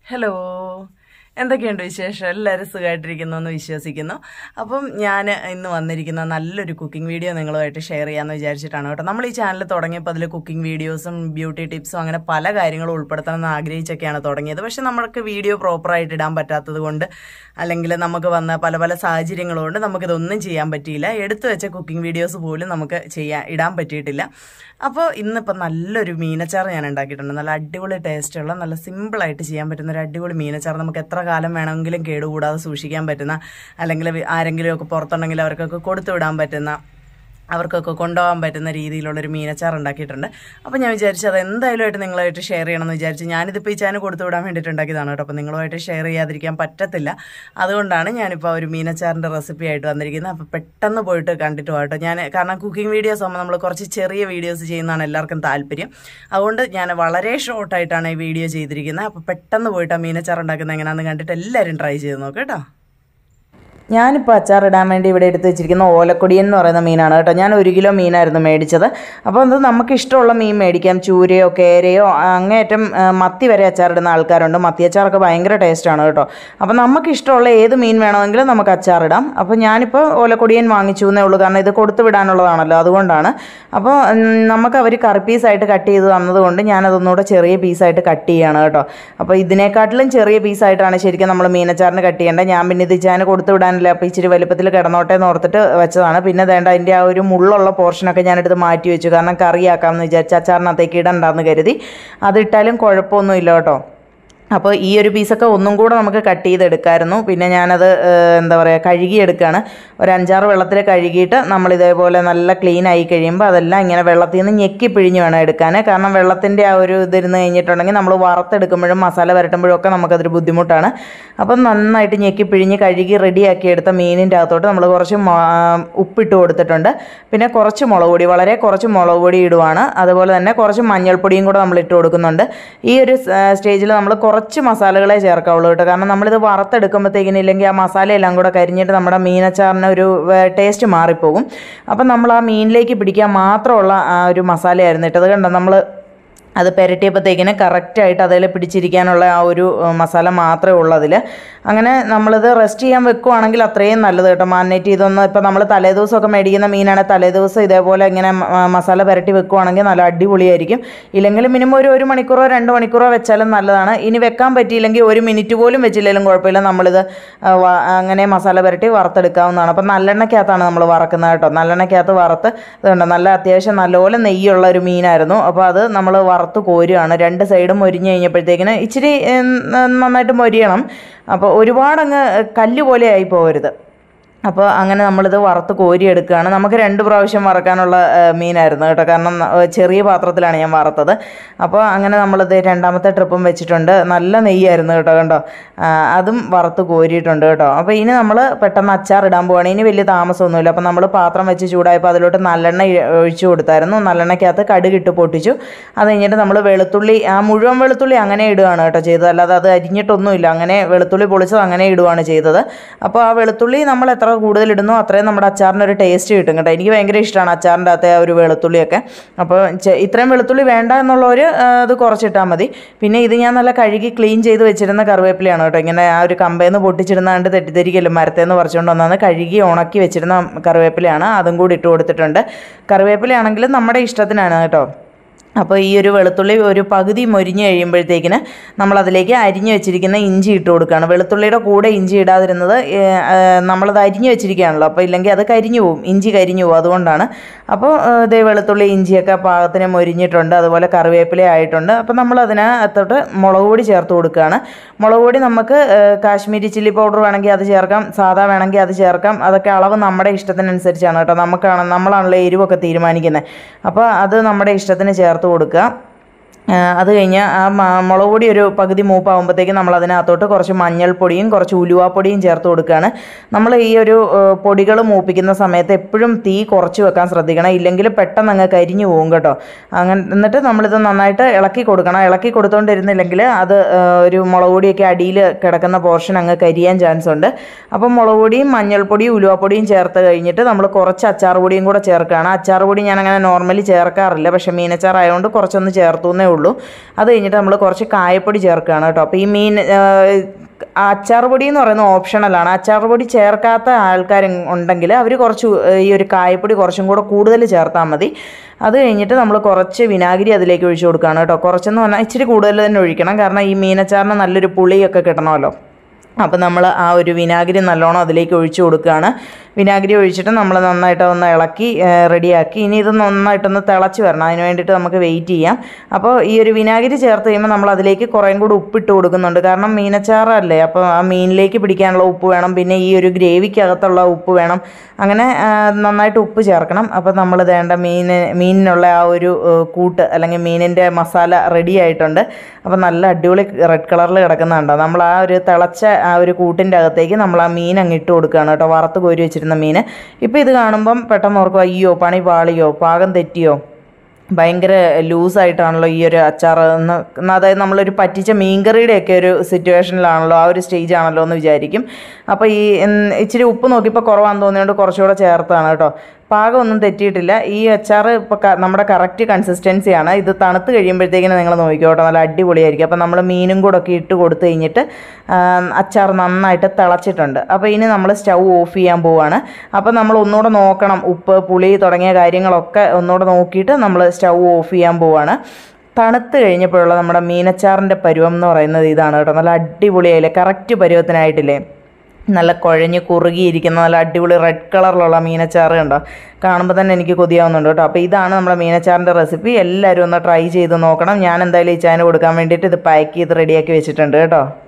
hello എന്തൊക്കെയുണ്ട് വിശേഷം എല്ലാവരും സുഖമായിട്ടിരിക്കുന്നു എന്ന് വിശ്വസിക്കുന്നു അപ്പം ഞാൻ ഇന്ന് വന്നിരിക്കുന്ന നല്ലൊരു കുക്കിംഗ് വീഡിയോ നിങ്ങളുമായിട്ട് ഷെയർ ചെയ്യാമെന്ന് വിചാരിച്ചിട്ടാണ് കേട്ടോ നമ്മൾ ഈ ചാനൽ തുടങ്ങിയപ്പോൾ അതിൽ കുക്കിംഗ് വീഡിയോസും ബ്യൂട്ടി ടിപ്സും അങ്ങനെ പല കാര്യങ്ങളും ഉൾപ്പെടുത്തണമെന്ന് ആഗ്രഹിച്ചൊക്കെയാണ് തുടങ്ങിയത് പക്ഷെ നമ്മൾക്ക് വീഡിയോ പ്രോപ്പറായിട്ട് ഇടാൻ പറ്റാത്തത് കൊണ്ട് അല്ലെങ്കിൽ നമുക്ക് വന്ന പല പല സാഹചര്യങ്ങൾ കൊണ്ട് നമുക്കിതൊന്നും ചെയ്യാൻ പറ്റിയില്ല എടുത്തു വെച്ച കുക്കിംഗ് വീഡിയോസ് പോലും നമുക്ക് ചെയ്യാൻ ഇടാൻ പറ്റിയിട്ടില്ല അപ്പോൾ ഇന്നിപ്പോൾ നല്ലൊരു മീനച്ചാറ് ഞാൻ ഉണ്ടാക്കിയിട്ടുണ്ട് നല്ല അടിപൊളി ടേസ്റ്റുള്ള നല്ല സിമ്പിളായിട്ട് ചെയ്യാൻ പറ്റുന്ന ഒരു അടിപൊളി മീനച്ചാറ് നമുക്ക് എത്ര കാലം വേണമെങ്കിലും കേടുകൂടാതെ സൂക്ഷിക്കാൻ പറ്റുന്ന അല്ലെങ്കിൽ ആരെങ്കിലും ഒക്കെ പുറത്തുണ്ടെങ്കിൽ അവർക്കൊക്കെ കൊടുത്തു വിടാൻ പറ്റുന്ന അവർക്കൊക്കെ കൊണ്ടുപോകാൻ പറ്റുന്ന രീതിയിലുള്ളൊരു മീനച്ചാർ ഉണ്ടാക്കിയിട്ടുണ്ട് അപ്പോൾ ഞാൻ വിചാരിച്ചു അത് എന്തായാലും ആയിട്ട് നിങ്ങളായിട്ട് ഷെയർ ചെയ്യണമെന്ന് വിചാരിച്ചു ഞാനിതിപ്പോൾ ഈ ചാനൽ കൊടുത്തു വിടാൻ വേണ്ടിയിട്ട് ഉണ്ടാക്കിയതാണ് കേട്ടോ അപ്പോൾ നിങ്ങളുമായിട്ട് ഷെയർ ചെയ്യാതിരിക്കാൻ പറ്റത്തില്ല അതുകൊണ്ടാണ് ഞാനിപ്പോൾ ഒരു മീനച്ചാറിൻ്റെ റെസിപ്പി ആയിട്ട് വന്നിരിക്കുന്നത് അപ്പോൾ പെട്ടെന്ന് പോയിട്ട് കണ്ടിട്ട് പോകട്ടോ ഞാൻ കാരണം കുക്കിംഗ് വീഡിയോസ് ആകുമ്പോൾ നമ്മൾ കുറച്ച് ചെറിയ വീഡിയോസ് ചെയ്യുന്നതാണ് എല്ലാവർക്കും താല്പര്യം അതുകൊണ്ട് ഞാൻ വളരെ ഷോർട്ടായിട്ടാണ് ഈ വീഡിയോ ചെയ്തിരിക്കുന്നത് അപ്പോൾ പെട്ടെന്ന് പോയിട്ട് ആ മീനച്ചാർ ഉണ്ടാക്കുന്നത് എങ്ങനെയാണെന്ന് കണ്ടിട്ട് എല്ലാവരും ട്രൈ ചെയ്ത് നോക്കാം കേട്ടോ ഞാനിപ്പോൾ അച്ചാറിടാൻ വേണ്ടി ഇവിടെ എടുത്ത് വെച്ചിരിക്കുന്ന ഓലക്കൊടിയൻ എന്ന് പറയുന്ന മീനാണ് കേട്ടോ ഞാൻ ഒരു കിലോ മീനായിരുന്നു മേടിച്ചത് അപ്പോൾ അത് നമുക്ക് ഇഷ്ടമുള്ള മീൻ മേടിക്കാം ചൂരയോ കേരയോ അങ്ങേയറ്റം ആ, മത്തി വരെ അച്ചാറിടുന്ന ആൾക്കാരുണ്ട് മത്തി അച്ചാറൊക്കെ ഭയങ്കര ടേസ്റ്റാണ് കേട്ടോ അപ്പോൾ നമുക്ക് ഇഷ്ടമുള്ള ഏത് മീൻ വേണമെങ്കിലും നമുക്ക് അച്ചാറിടാം അപ്പോൾ ഞാനിപ്പോൾ ഓലക്കൊടിയൻ വാങ്ങിച്ചു എന്നേ ഉള്ളൂ കാരണം ഇത് കൊടുത്തു വിടാനുള്ളതാണല്ലോ അതുകൊണ്ടാണ് അപ്പോൾ ഉം, നമുക്ക് അവർ കറി പീസായിട്ട് കട്ട് ചെയ്ത് തന്നതുകൊണ്ട് ഞാനതൊന്നുകൂടെ ചെറിയ പീസായിട്ട് കട്ട് ചെയ്യാണ് കേട്ടോ അപ്പോൾ ഇതിനെക്കാട്ടിലും ചെറിയ പീസായിട്ടാണ് ശരിക്കും നമ്മൾ മീനച്ചാറിന് കട്ട് ചെയ്യേണ്ടത് ഞാൻ പിന്നെ ഇത് ഇച്ചാന് കൊടുത്തു വിടാനില്ല അപ്പോൾ ഇച്ചിരി വലുപ്പത്തിൽ കിടന്നോട്ടെ എന്ന് ഓർത്തിട്ട് വെച്ചതാണ് പിന്നെ വേണ്ട അതിൻ്റെ ആ ഒരു മുള്ളുള്ള പോർഷനൊക്കെ ഞാനെടുത്ത് മാറ്റി വെച്ചു കാരണം കറിയാക്കാമെന്ന് വിചാരിച്ച് അച്ചാറിനകത്തേക്ക് ഇടണ്ടെന്ന് കരുതി അതിട്ടാലും കുഴപ്പമൊന്നുമില്ല കേട്ടോ അപ്പോൾ ഈ ഒരു പീസൊക്കെ ഒന്നും കൂടെ നമുക്ക് കട്ട് ചെയ്തെടുക്കായിരുന്നു പിന്നെ ഞാനത് ഏഹ്, എന്താ പറയുക കഴുകിയെടുക്കുകയാണ് ഒരു അഞ്ചാറ് വെള്ളത്തിൽ കഴുകിയിട്ട് നമ്മൾ ഇതേപോലെ നല്ല ക്ലീൻ ആയി കഴിയുമ്പോൾ അതെല്ലാം ഇങ്ങനെ വെള്ളത്തിൽ നിന്ന് ഞെക്കി പിഴിഞ്ഞ് വേണം എടുക്കാൻ കാരണം വെള്ളത്തിൻ്റെ ആ ഒരു ഇതിരുന്ന് കഴിഞ്ഞിട്ടുണ്ടെങ്കിൽ നമ്മൾ വറുത്തെടുക്കുമ്പോഴും മസാല വരട്ടുമ്പോഴും ഒക്കെ നമുക്കതൊരു ബുദ്ധിമുട്ടാണ് അപ്പം നന്നായിട്ട് ഞെക്കി പിഴിഞ്ഞ് കഴുകി റെഡിയാക്കി എടുത്ത മീനിൻ്റെ അകത്തോട്ട് നമ്മൾ കുറച്ച് മ- ഉപ്പിട്ട് കൊടുത്തിട്ടുണ്ട് പിന്നെ കുറച്ച് മുളക് പൊടി വളരെ കുറച്ച് മുളക് പൊടി ഇടുവാണ് അതുപോലെ തന്നെ കുറച്ച് മഞ്ഞൾപ്പൊടിയും കൂടെ നമ്മൾ ഇട്ട് കൊടുക്കുന്നുണ്ട് ഈ ഒരു സ്റ്റേജിൽ നമ്മൾ കുറച്ച് മസാലകളെ ചേർക്കാവുള്ളൂ കേട്ടോ കാരണം നമ്മളിത് വറുത്തെടുക്കുമ്പോഴത്തേക്കിന് ഇല്ലെങ്കിൽ ആ മസാല എല്ലാം കൂടെ കരിഞ്ഞിട്ട് നമ്മുടെ മീനച്ചാറിന് ഒരു ടേസ്റ്റ് മാറിപ്പോകും അപ്പം നമ്മൾ ആ മീനിലേക്ക് പിടിക്കാൻ മാത്രമുള്ള ആ ഒരു മസാലയായിരുന്നു ഇട്ടത് കണ്ടോ നമ്മൾ അത് പുരട്ടിയപ്പോഴത്തേക്കിന് കറക്റ്റായിട്ട് അതിൽ പിടിച്ചിരിക്കാനുള്ള ആ ഒരു ഏഹ്, മസാല മാത്രമേ ഉള്ളൂ അതിൽ അങ്ങനെ നമ്മളിത് റെസ്റ്റ് ചെയ്യാൻ വെക്കുവാണെങ്കിൽ അത്രയും നല്ലത് കേട്ടോ മാരിനേറ്റ് ചെയ്തൊന്ന് ഇപ്പോൾ നമ്മൾ തലേദിവസമൊക്കെ മേടിക്കുന്ന മീനാണ് തലേദിവസം ഇതേപോലെ ഇങ്ങനെ മ- ആ, മസാല പുരട്ടി വെക്കുവാണെങ്കിൽ നല്ല അടിപൊളിയായിരിക്കും ഇല്ലെങ്കിൽ മിനിമം ഒരു ഒരു മണിക്കൂറോ രണ്ട് മണിക്കൂറോ വെച്ചാലും നല്ലതാണ് ഇനി വെക്കാൻ പറ്റിയില്ലെങ്കിൽ ഒരു മിനിറ്റ് പോലും വെച്ചില്ലെങ്കിലും കുഴപ്പമില്ല നമ്മളിത് ആ, വ- അങ്ങനെ മസാല പുരട്ടി വറുത്തെടുക്കാവുന്നതാണ് അപ്പം നല്ലെണ്ണയ്ക്കകത്താണ് നമ്മൾ വറക്കുന്നത് കേട്ടോ നല്ലെണ്ണയ്ക്കകത്ത് വറുത്ത് ഇതുണ്ട് നല്ല അത്യാവശ്യം നല്ലപോലെ നെയ്യുള്ള ഒരു മീനായിരുന്നു അപ്പോൾ അത് നമ്മൾ വറുത്ത് കോരുകയാണ് രണ്ട് സൈഡും മൊരിഞ്ഞ് കഴിഞ്ഞപ്പോഴത്തേക്കിന് ഇച്ചിരി ഉം, നന്നായിട്ട് മൊരിയണം അപ്പോൾ ഒരുപാടങ്ങ് കല്ല് പോലെ ആയി പോകരുത് അപ്പോൾ അങ്ങനെ നമ്മളിത് വറുത്ത് കോരിയെടുക്കുകയാണ് നമുക്ക് രണ്ട് പ്രാവശ്യം വറക്കാനുള്ള ആ, മീനായിരുന്നു കേട്ടോ കാരണം ന- ചെറിയ പാത്രത്തിലാണ് ഞാൻ വറുത്തത് അപ്പോൾ അങ്ങനെ നമ്മളിത് രണ്ടാമത്തെ ട്രിപ്പും വെച്ചിട്ടുണ്ട് നല്ല നെയ്യായിരുന്നു കേട്ടോ കണ്ടോ ആ, അതും വറുത്ത് കോരിയിട്ടുണ്ട് കേട്ടോ അപ്പോൾ ഇനി നമ്മൾ പെട്ടെന്ന് അച്ചാർ ഇടാൻ പോവാണ് ഇനി വലിയ താമസമൊന്നുമില്ല അപ്പോൾ നമ്മൾ പാത്രം വെച്ച് ചൂടായപ്പോൾ അതിലോട്ട് നല്ലെണ്ണ ഇ- ഒഴിച്ചു കൊടുത്തായിരുന്നു നല്ലെണ്ണയ്ക്കകത്ത് കടുകിട്ട് പൊട്ടിച്ചു അത് കഴിഞ്ഞിട്ട് നമ്മൾ വെളുത്തുള്ളി ആ മുഴുവൻ വെളുത്തുള്ളി അങ്ങനെ ഇടുകയാണ് കേട്ടോ ചെയ്തത് അല്ലാതെ അത് അരിഞ്ഞിട്ടൊന്നുമില്ല അങ്ങനെ വെളുത്തുള്ളി പൊളിച്ചത് അങ്ങനെ ഇടുകയാണ് ചെയ്തത് അപ്പോൾ ആ വെളുത്തുള്ളി നമ്മൾ എത്ര കൂടുതൽ ഇടുന്നോ അത്രയും നമ്മുടെ അച്ചാറിന് ഒരു ടേസ്റ്റ് കിട്ടും കേട്ടോ എനിക്ക് ഭയങ്കര ഇഷ്ടമാണ് അച്ചാറിൻ്റെ അകത്തെ ആ ഒരു വെളുത്തുള്ളിയൊക്കെ അപ്പോൾ ചെ- ഇത്രയും വെളുത്തുള്ളി വേണ്ട എന്നുള്ളവർ അത് കുറച്ചിട്ടാൽ മതി പിന്നെ ഇത് ഞാൻ നല്ല കഴുകി ക്ലീൻ ചെയ്ത് വെച്ചിരുന്ന കറിവേപ്പിലയാണ് കേട്ടോ ഇങ്ങനെ ആ ഒരു കമ്പേന്ന് പൊട്ടിച്ചിരുന്ന കണ്ട് തെറ്റിദ്ധരിക്കല്ലോ മരത്തേന്ന് പറിച്ചുകൊണ്ട് വന്നാണ് കഴുകി ഉണക്കി വെച്ചിരുന്ന കറിവേപ്പിലയാണ് അതും കൂടി ഇട്ട് കൊടുത്തിട്ടുണ്ട് കറിവേപ്പിലയാണെങ്കിലും നമ്മുടെ ഇഷ്ടത്തിനാണ് കേട്ടോ അപ്പോൾ ഈ ഒരു വെളുത്തുള്ളി ഒരു പകുതി മൊരിഞ്ഞ് കഴിയുമ്പോഴത്തേക്കിന് നമ്മൾ അതിലേക്ക് അരിഞ്ഞ് വെച്ചിരിക്കുന്ന ഇഞ്ചി ഇട്ട് കൊടുക്കുകയാണ് വെളുത്തുള്ളിയുടെ കൂടെ ഇഞ്ചി ഇടാതിരുന്നത് ഏഹ്, ഏഹ്, നമ്മളത് അരിഞ്ഞ് വെച്ചിരിക്കുകയാണല്ലോ അപ്പോൾ ഇല്ലെങ്കിൽ അത് കരിഞ്ഞു പോകും ഇഞ്ചി കരിഞ്ഞു പോകും അതുകൊണ്ടാണ് അപ്പോൾ ഏഹ്, ദേ വെളുത്തുള്ളി ഇഞ്ചിയൊക്കെ പാകത്തിന് മൊരിഞ്ഞിട്ടുണ്ട് അതുപോലെ കറിവേപ്പില ആയിട്ടുണ്ട് അപ്പോൾ നമ്മൾ അതിനകത്തോട്ട് മുളക് പൊടി ചേർത്ത് കൊടുക്കുകയാണ് മുളക് പൊടി നമുക്ക് ഏഹ്, കാശ്മീരി ചില്ലി പൗഡർ വേണമെങ്കിൽ അത് ചേർക്കാം സാധാ വേണമെങ്കിൽ അത് ചേർക്കാം അതൊക്കെ അളവ് നമ്മുടെ ഇഷ്ടത്തിനനുസരിച്ചാണ് കേട്ടോ നമുക്കാണ് നമ്മളാണല്ലോ എരിവൊക്കെ തീരുമാനിക്കുന്നത് അപ്പോൾ അത് നമ്മുടെ ഇഷ്ടത്തിന് ചേർത്ത് കൊടുക്കുക ആ, അത് കഴിഞ്ഞ് ആ മ- മുളക് പൊടി ഒരു പകുതി മൂപ്പാകുമ്പോഴത്തേക്ക് നമ്മൾ അതിനകത്തോട്ട് കുറച്ച് മഞ്ഞൾപ്പൊടിയും കുറച്ച് ഉലുവാപ്പൊടിയും ചേർത്ത് കൊടുക്കുകയാണ് നമ്മൾ ഈ ഒരു പൊടികൾ മൂപ്പിക്കുന്ന സമയത്ത് എപ്പോഴും തീ കുറച്ച് വെക്കാൻ ശ്രദ്ധിക്കണം ഇല്ലെങ്കിൽ പെട്ടെന്ന് അങ്ങ് കരിഞ്ഞു പോകും കേട്ടോ അങ്ങനെ എന്നിട്ട് നമ്മളിത് നന്നായിട്ട് ഇളക്കി കൊടുക്കണം ഇളക്കി കൊടുത്തോണ്ടിരുന്നില്ലെങ്കിൽ അത് ആ, ഒരു മുളക് പൊടിയൊക്കെ അടിയിൽ കിടക്കുന്ന പോർഷൻ അങ്ങ് കരിയാൻ ചാൻസ് ഉണ്ട് അപ്പം മുളക് പൊടിയും മഞ്ഞൾപ്പൊടിയും ഉലുവാപ്പൊടിയും ചേർത്ത് കഴിഞ്ഞിട്ട് നമ്മൾ കുറച്ച് അച്ചാർ പൊടിയും കൂടെ ചേർക്കുകയാണ് അച്ചാർ പൊടി ഞാൻ അങ്ങനെ നോർമലി ചേർക്കാറില്ല പക്ഷേ മീനച്ചാർ ആയതുകൊണ്ട് കുറച്ചൊന്ന് ചേർത്തു എന്നേ ഉള്ളൂ അത് കഴിഞ്ഞിട്ട് നമ്മൾ കുറച്ച് കായപ്പൊടി ചേർക്കുകയാണ് കേട്ടോ അപ്പോൾ ഈ മീൻ ആ, അച്ചാർ പൊടി എന്ന് പറയുന്നത് ഓപ്ഷണലാണ് അച്ചാർ പൊടി ചേർക്കാത്ത ആൾക്കാർ ഉണ്ടെങ്കിൽ അവർ കുറച്ച് ഈ ഒരു കായപ്പൊടി കുറച്ചും കൂടെ കൂടുതൽ ചേർത്താൽ മതി അത് കഴിഞ്ഞിട്ട് നമ്മൾ കുറച്ച് വിനാഗിരി അതിലേക്ക് ഒഴിച്ചു കൊടുക്കുകയാണ് കേട്ടോ കുറച്ചെന്ന് പറഞ്ഞാൽ ഇച്ചിരി കൂടുതൽ തന്നെ ഒഴിക്കണം കാരണം ഈ മീനച്ചാറിന് നല്ലൊരു പുളിയൊക്കെ കിട്ടണമല്ലോ അപ്പോൾ നമ്മൾ ആ ഒരു വിനാഗിരി നല്ലോണം അതിലേക്ക് ഒഴിച്ചു കൊടുക്കുകയാണ് വിനാഗിരി ഒഴിച്ചിട്ട് നമ്മൾ നന്നായിട്ട് ഒന്ന് ഇളക്കി ഏഹ്, റെഡിയാക്കി ഇനി ഇത് നന്നായിട്ടൊന്ന് തിളച്ച് വരണം അതിന് വേണ്ടിയിട്ട് നമുക്ക് വെയിറ്റ് ചെയ്യാം അപ്പോൾ ഈ ഒരു വിനാഗിരി ചേർത്ത് കഴിയുമ്പോൾ നമ്മൾ അതിലേക്ക് കുറേയും കൂടി ഉപ്പിട്ട് കൊടുക്കുന്നുണ്ട് കാരണം മീനച്ചാറല്ലേ അപ്പോൾ ആ മീനിലേക്ക് പിടിക്കാനുള്ള ഉപ്പ് വേണം പിന്നെ ഈ ഒരു ഗ്രേവിക്കകത്തുള്ള ഉപ്പ് വേണം അങ്ങനെ ആ, നന്നായിട്ട് ഉപ്പ് ചേർക്കണം അപ്പോൾ നമ്മൾ വേണ്ട മീന് മീനിനുള്ള ആ ഒരു ഏഹ്, കൂട്ട് അല്ലെങ്കിൽ മീനിൻ്റെ മസാല റെഡി ആയിട്ടുണ്ട് അപ്പോൾ നല്ല അടിപൊളി റെഡ് കളറിൽ കിടക്കുന്നുണ്ടോ നമ്മൾ ആ ഒരു തിളച്ച ആ ഒരു കൂട്ടിൻ്റെ അകത്തേക്ക് നമ്മൾ ആ മീൻ അങ്ങ് ഇട്ട് കൊടുക്കുകയാണ് കേട്ടോ വറുത്ത് കോരി വെച്ചിരുന്ന മീൻ ഇപ്പോൾ ഇത് കാണുമ്പം പെട്ടെന്ന് ഓർക്കും അയ്യോ പണി പാളിയോ പാകം തെറ്റിയോ ഭയങ്കര ലൂസായിട്ടാണല്ലോ ഈ ഒരു അച്ചാർ എന്ന് അതായത് നമ്മളൊരു പറ്റിച്ച മീൻകറിയുടെയൊക്കെ ഒരു സിറ്റുവേഷനിലാണല്ലോ ആ ഒരു സ്റ്റേജ് ആണല്ലോ എന്ന് വിചാരിക്കും അപ്പോൾ ഈ ഉം, ഇച്ചിരി ഉപ്പ് നോക്കിയപ്പോൾ കുറവാന്ന് തോന്നിയോണ്ട് കുറച്ചുകൂടെ ചേർത്താണ് കേട്ടോ പാകമൊന്നും തെറ്റിയിട്ടില്ല ഈ അച്ചാർ ഇപ്പോൾ നമ്മുടെ കറക്റ്റ് കൺസിസ്റ്റൻസിയാണ് ഇത് തണുത്ത് കഴിയുമ്പോഴത്തേക്കിന് നിങ്ങൾ നോക്കിക്കോ കേട്ടോ നല്ല അടിപൊളിയായിരിക്കും അപ്പോൾ നമ്മൾ മീനും കൂടെ ഒക്കെ ഇട്ട് കൊടുത്തു കഴിഞ്ഞിട്ട് ആം, അച്ചാർ നന്നായിട്ട് തിളച്ചിട്ടുണ്ട് അപ്പോൾ ഇനി നമ്മൾ സ്റ്റൗ ഓഫ് ചെയ്യാൻ പോവാണ് അപ്പോൾ നമ്മൾ ഒന്നുകൂടെ നോക്കണം ഉപ്പ് പുളി തുടങ്ങിയ കാര്യങ്ങളൊക്കെ ഒന്നുകൂടെ നോക്കിയിട്ട് നമ്മൾ സ്റ്റൗ ഓഫ് ചെയ്യാൻ പോവാണ് തണുത്ത് കഴിഞ്ഞപ്പോഴുള്ള നമ്മുടെ മീനച്ചാറിൻ്റെ പരുവം എന്ന് പറയുന്നത് ഇതാണ് കേട്ടോ നല്ല അടിപൊളിയായില്ലേ കറക്റ്റ് പരുവത്തിനായിട്ടില്ലേ നല്ല കുഴഞ്ഞ് കുറുകിയിരിക്കുന്ന നല്ല അടിപൊളി റെഡ് കളറിലുള്ള മീനച്ചാറ് കണ്ടോ കാണുമ്പോൾ തന്നെ എനിക്ക് കൊതിയാവുന്നുണ്ട് കേട്ടോ അപ്പോൾ ഇതാണ് നമ്മുടെ മീനച്ചാറിൻ്റെ റെസിപ്പി എല്ലാവരും ഒന്ന് ട്രൈ ചെയ്ത് നോക്കണം ഞാൻ എന്തായാലും ഈ ചാനൽ കൊടുക്കാൻ വേണ്ടിയിട്ട് ഇത് പാക്ക് ചെയ്ത് റെഡിയാക്കി വെച്ചിട്ടുണ്ട് കേട്ടോ